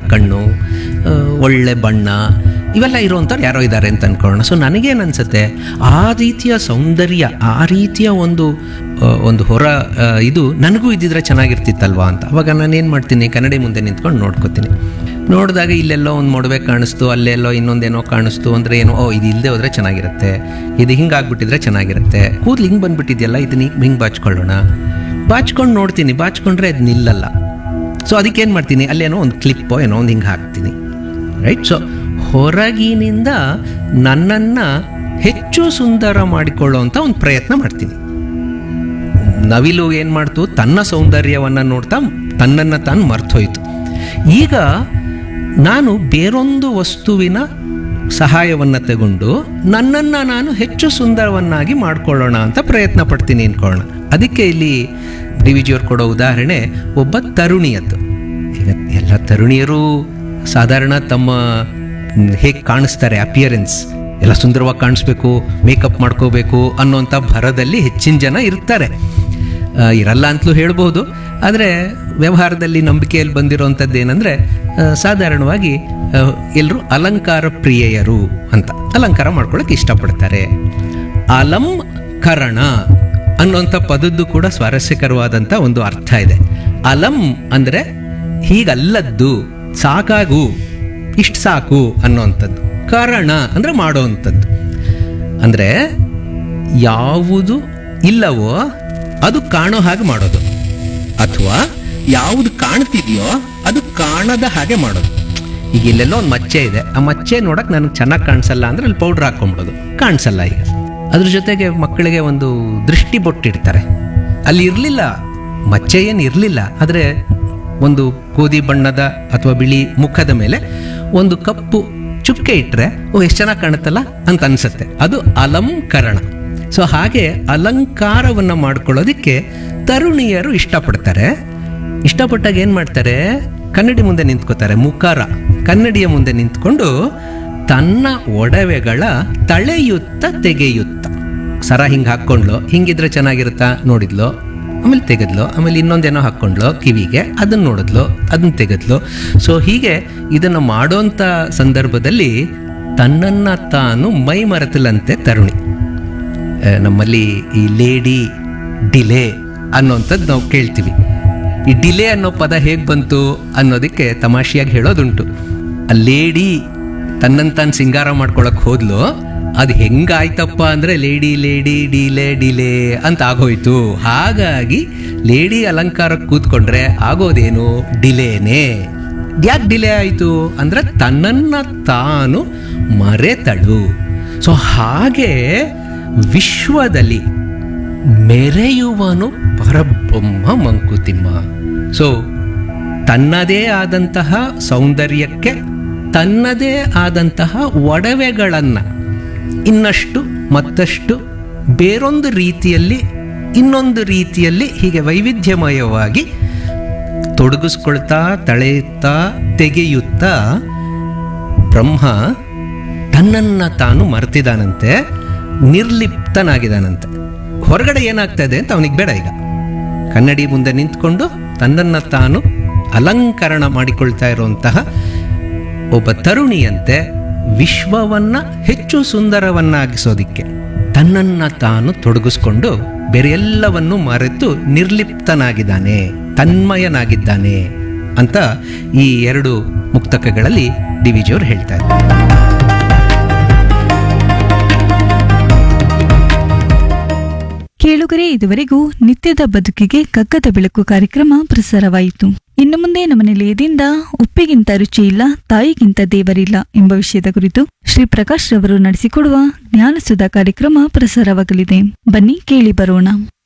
ಕಣ್ಣು ಆ, ಒಳ್ಳೆ ಬಣ್ಣ ಇವೆಲ್ಲ ಇರೋವಂಥವ್ರು ಯಾರೋ ಇದ್ದಾರೆ ಅಂತ ಅನ್ಕೊಳ್ಳೋಣ ಸೊ ನನಗೇನು ಅನ್ಸುತ್ತೆ ಆ ರೀತಿಯ ಸೌಂದರ್ಯ ಆ ರೀತಿಯ ಒಂದು ಆ, ಒಂದು ಹೊರ ಆ, ಇದು ನನಗೂ ಇದ್ದಿದ್ರೆ ಚೆನ್ನಾಗಿರ್ತಿತ್ತಲ್ವಾ ಅಂತ ಅವಾಗ ನಾನು ಏನು ಮಾಡ್ತೀನಿ ಕನ್ನಡಿ ಮುಂದೆ ನಿಂತ್ಕೊಂಡು ನೋಡ್ಕೋತೀನಿ ನೋಡಿದಾಗ ಇಲ್ಲೆಲ್ಲೋ ಒಂದು ಮೊಡವೆ ಕಾಣಿಸ್ತು ಅಲ್ಲೆಲ್ಲೋ ಇನ್ನೊಂದೇನೋ ಕಾಣಿಸ್ತು ಅಂದರೆ ಏನೋ ಓ ಇದು ಇಲ್ಲದೆ ಹೋದ್ರೆ ಚೆನ್ನಾಗಿರುತ್ತೆ ಇದು ಹಿಂಗಾಗ್ಬಿಟ್ಟಿದ್ರೆ ಚೆನ್ನಾಗಿರುತ್ತೆ ಕೂದಲು ಹಿಂಗೆ ಬಂದ್ಬಿಟ್ಟಿದೆಯಲ್ಲ ಇದನ್ನ ಹಿಂಗೆ ಬಾಚ್ಕೊಳ್ಳೋಣ ಬಾಚ್ಕೊಂಡು ನೋಡ್ತೀನಿ ಬಾಚ್ಕೊಂಡ್ರೆ ಅದು ನಿಲ್ಲಲ್ಲ ಸೊ ಅದಕ್ಕೇನು ಮಾಡ್ತೀನಿ ಅಲ್ಲೇನೋ ಒಂದು ಕ್ಲಿಪ್ಪೋ ಏನೋ ಒಂದು ಹಿಂಗೆ ಹಾಕ್ತೀನಿ ರೈಟ್ ಸೊ ಹೊರಗಿನಿಂದ ನನ್ನನ್ನು ಹೆಚ್ಚು ಸುಂದರ ಮಾಡಿಕೊಳ್ಳುವಂಥ ಒಂದು ಪ್ರಯತ್ನ ಮಾಡ್ತೀನಿ ನವಿಲು ಏನು ಮಾಡ್ತು ತನ್ನ ಸೌಂದರ್ಯವನ್ನು ನೋಡ್ತಾ ತನ್ನನ್ನು ತಾನು ಮರ್ತೋಯ್ತು ಈಗ ನಾನು ಬೇರೊಂದು ವಸ್ತುವಿನ ಸಹಾಯವನ್ನು ತಗೊಂಡು ನನ್ನನ್ನು ನಾನು ಹೆಚ್ಚು ಸುಂದರವನ್ನಾಗಿ ಮಾಡ್ಕೊಳ್ಳೋಣ ಅಂತ ಪ್ರಯತ್ನ ಪಡ್ತೀನಿ ಅನ್ಕೊಳ್ಳೋಣ ಅದಕ್ಕೆ ಇಲ್ಲಿ ಡಿ ವಿ ಜಿಯವ್ರು ಕೊಡೋ ಉದಾಹರಣೆ ಒಬ್ಬ ತರುಣಿಯದ್ದು ಈಗ ಎಲ್ಲ ತರುಣಿಯರು ಸಾಧಾರಣ ತಮ್ಮ ಹೇಗೆ ಕಾಣಿಸ್ತಾರೆ ಅಪಿಯರೆನ್ಸ್ ಎಲ್ಲ ಸುಂದರವಾಗಿ ಕಾಣಿಸ್ಬೇಕು ಮೇಕಪ್ ಮಾಡ್ಕೋಬೇಕು ಅನ್ನೋಂಥ ಭರದಲ್ಲಿ ಹೆಚ್ಚಿನ ಜನ ಇರ್ತಾರೆ ಆ, ಇರಲ್ಲ ಅಂತಲೂ ಹೇಳ್ಬೋದು ಆದರೆ ವ್ಯವಹಾರದಲ್ಲಿ ನಂಬಿಕೆಯಲ್ಲಿ ಬಂದಿರೋವಂಥದ್ದು ಏನಂದರೆ ಸಾಧಾರಣವಾಗಿ ಎಲ್ಲರೂ ಅಲಂಕಾರ ಪ್ರಿಯೆಯರು ಅಂತ ಅಲಂಕಾರ ಮಾಡ್ಕೊಳ್ಳೋಕೆ ಇಷ್ಟಪಡ್ತಾರೆ ಅಲಂಕರಣ ಅನ್ನೋಂಥ ಪದದ್ದು ಕೂಡ ಸ್ವಾರಸ್ಯಕರವಾದಂಥ ಒಂದು ಅರ್ಥ ಇದೆ ಅಲಂ ಅಂದರೆ ಹೀಗಲ್ಲದ್ದು ಸಾಕಾಗು ಇಷ್ಟು ಸಾಕು ಅನ್ನೋವಂಥದ್ದು ಕರಣ ಅಂದರೆ ಮಾಡೋವಂಥದ್ದು ಅಂದರೆ ಯಾವುದು ಇಲ್ಲವೋ ಅದು ಕಾಣೋ ಹಾಗೆ ಮಾಡೋದು ಅಥವಾ ಯಾವುದು ಕಾಣ್ತಿದೆಯೋ ಅದು ಕಾಣದ ಹಾಗೆ ಮಾಡೋದು ಈಗ ಇಲ್ಲೆಲ್ಲೋ ಒಂದು ಮಚ್ಚೆ ಇದೆ ಆ ಮಚ್ಚೆ ನೋಡಕ್ ನನಗೆ ಚೆನ್ನಾಗಿ ಕಾಣಿಸಲ್ಲ ಅಂದ್ರೆ ಅಲ್ಲಿ ಪೌಡ್ರ್ ಹಾಕೊಂಡ್ಬಿಡೋದು ಕಾಣಿಸಲ್ಲ ಈಗ ಅದ್ರ ಜೊತೆಗೆ ಮಕ್ಕಳಿಗೆ ಒಂದು ದೃಷ್ಟಿ ಬೊಟ್ಟಿಡ್ತಾರೆ ಅಲ್ಲಿ ಇರಲಿಲ್ಲ ಮಚ್ಚೆ ಏನು ಇರಲಿಲ್ಲ ಆದರೆ ಒಂದು ಗೋಧಿ ಬಣ್ಣದ ಅಥವಾ ಬಿಳಿ ಮುಖದ ಮೇಲೆ ಒಂದು ಕಪ್ಪು ಚುಕ್ಕೆ ಇಟ್ಟರೆ ಓ ಎಷ್ಟು ಚೆನ್ನಾಗಿ ಕಾಣುತ್ತಲ್ಲ ಅಂತ ಅನ್ಸುತ್ತೆ ಅದು ಅಲಂಕರಣ ಸೊ ಹಾಗೆ ಅಲಂಕಾರವನ್ನು ಮಾಡ್ಕೊಳ್ಳೋದಕ್ಕೆ ತರುಣಿಯರು ಇಷ್ಟಪಡ್ತಾರೆ ಇಷ್ಟಪಟ್ಟಾಗ ಏನು ಮಾಡ್ತಾರೆ ಕನ್ನಡಿ ಮುಂದೆ ನಿಂತ್ಕೋತಾರೆ ಮುಖಾರ ಕನ್ನಡಿಯ ಮುಂದೆ ನಿಂತ್ಕೊಂಡು ತನ್ನ ಒಡವೆಗಳ ತಳೆಯುತ್ತ ತೆಗೆಯುತ್ತ ಸರ ಹಿಂಗೆ ಹಾಕ್ಕೊಂಡ್ಲು ಹಿಂಗಿದ್ರೆ ಚೆನ್ನಾಗಿರುತ್ತಾ ನೋಡಿದ್ಲು ಆಮೇಲೆ ತೆಗೆದ್ಲು ಆಮೇಲೆ ಇನ್ನೊಂದೇನೋ ಹಾಕ್ಕೊಂಡ್ಲು ಕಿವಿಗೆ ಅದನ್ನ ನೋಡಿದ್ಲು ಅದನ್ನ ತೆಗೆದ್ಲು ಸೊ ಹೀಗೆ ಇದನ್ನು ಮಾಡೋಂಥ ಸಂದರ್ಭದಲ್ಲಿ ತನ್ನನ್ನು ತಾನು ಮೈ ಮರೆತಲಂತೆ ತರುಣಿ ಆ, ನಮ್ಮಲ್ಲಿ ಈ ಲೇಡಿ ಡಿಲೇ ಅನ್ನೋಂಥದ್ದು ನಾವು ಕೇಳ್ತೀವಿ ಈ ಡಿಲೇ ಅನ್ನೋ ಪದ ಹೇಗೆ ಬಂತು ಅನ್ನೋದಕ್ಕೆ ತಮಾಷೆಯಾಗಿ ಹೇಳೋದುಂಟು ಆ ಲೇಡಿ ತನ್ನನ್ನು ತಾನು ಸಿಂಗಾರ ಮಾಡ್ಕೊಳಕ್ ಹೋದ್ಲು ಅದು ಹೆಂಗಾಯ್ತಪ್ಪ ಅಂದರೆ ಲೇಡಿ ಲೇಡಿ ಡಿಲೇ ಡಿಲೇ ಅಂತ ಆಗೋಯ್ತು ಹಾಗಾಗಿ ಲೇಡಿ ಅಲಂಕಾರಕ್ಕೆ ಕೂತ್ಕೊಂಡ್ರೆ ಆಗೋದೇನು ಡಿಲೇನೇ ಯಾಕೆ ಡಿಲೇ ಆಯಿತು ಅಂದರೆ ತನ್ನನ್ನು ತಾನು ಮರೆತಳು ಸೊ ಹಾಗೆ ವಿಶ್ವದಲ್ಲಿ ಮೆರೆಯುವನು ಪರಬ್ರಹ್ಮ ಮಂಕುತಿಮ್ಮ ಸೊ ತನ್ನದೇ ಆದಂತಹ ಸೌಂದರ್ಯಕ್ಕೆ ತನ್ನದೇ ಆದಂತಹ ಒಡವೆಗಳನ್ನು ಇನ್ನಷ್ಟು ಮತ್ತಷ್ಟು ಬೇರೊಂದು ರೀತಿಯಲ್ಲಿ ಇನ್ನೊಂದು ರೀತಿಯಲ್ಲಿ ಹೀಗೆ ವೈವಿಧ್ಯಮಯವಾಗಿ ತೊಡಗಿಸ್ಕೊಳ್ತಾ ತಳೆಯುತ್ತಾ ತೆಗೆಯುತ್ತಾ ಬ್ರಹ್ಮ ತನ್ನನ್ನು ತಾನು ಮರೆತಿದ್ದಾನಂತೆ ನಿರ್ಲಿಪ್ತನಾಗಿದ್ದಾನಂತೆ ಹೊರಗಡೆ ಏನಾಗ್ತದೆ ಅಂತ ಅವನಿಗೆ ಬೇಡ ಈಗ ಕನ್ನಡಿ ಮುಂದೆ ನಿಂತ್ಕೊಂಡು ತನ್ನನ್ನು ತಾನು ಅಲಂಕರಣ ಮಾಡಿಕೊಳ್ತಾ ಇರುವಂತಹ ಒಬ್ಬ ತರುಣಿಯಂತೆ ವಿಶ್ವವನ್ನ ಹೆಚ್ಚು ಸುಂದರವನ್ನಾಗಿಸೋದಿಕ್ಕೆ ತನ್ನನ್ನು ತಾನು ತೊಡಗಿಸ್ಕೊಂಡು ಬೇರೆ ಎಲ್ಲವನ್ನು ಮರೆತು ನಿರ್ಲಿಪ್ತನಾಗಿದ್ದಾನೆ ತನ್ಮಯನಾಗಿದ್ದಾನೆ ಅಂತ ಈ ಎರಡು ಮುಕ್ತಕಗಳಲ್ಲಿ ಡಿ ವಿ ಜಿಯವರು ಹೇಳ್ತಾ ಇದ್ದಾರೆ ಕೇಳುಗರೆ ಇದುವರೆಗೂ ನಿತ್ಯದ ಬದುಕಿಗೆ ಕಗ್ಗದ ಬೆಳಕು ಕಾರ್ಯಕ್ರಮ ಪ್ರಸಾರವಾಯಿತು ಇನ್ನು ಮುಂದೆ ನಮ್ಮ ನಿಲಯದಿಂದ ಉಪ್ಪಿಗಿಂತ ರುಚಿ ಇಲ್ಲ ತಾಯಿಗಿಂತ ದೇವರಿಲ್ಲ ಎಂಬ ವಿಷಯದ ಕುರಿತು ಶ್ರೀ ಪ್ರಕಾಶ್ ರವರು ನಡೆಸಿಕೊಡುವ ಜ್ಞಾನಸುಧಾ ಕಾರ್ಯಕ್ರಮ ಪ್ರಸಾರವಾಗಲಿದೆ ಬನ್ನಿ ಕೇಳಿ ಬರೋಣ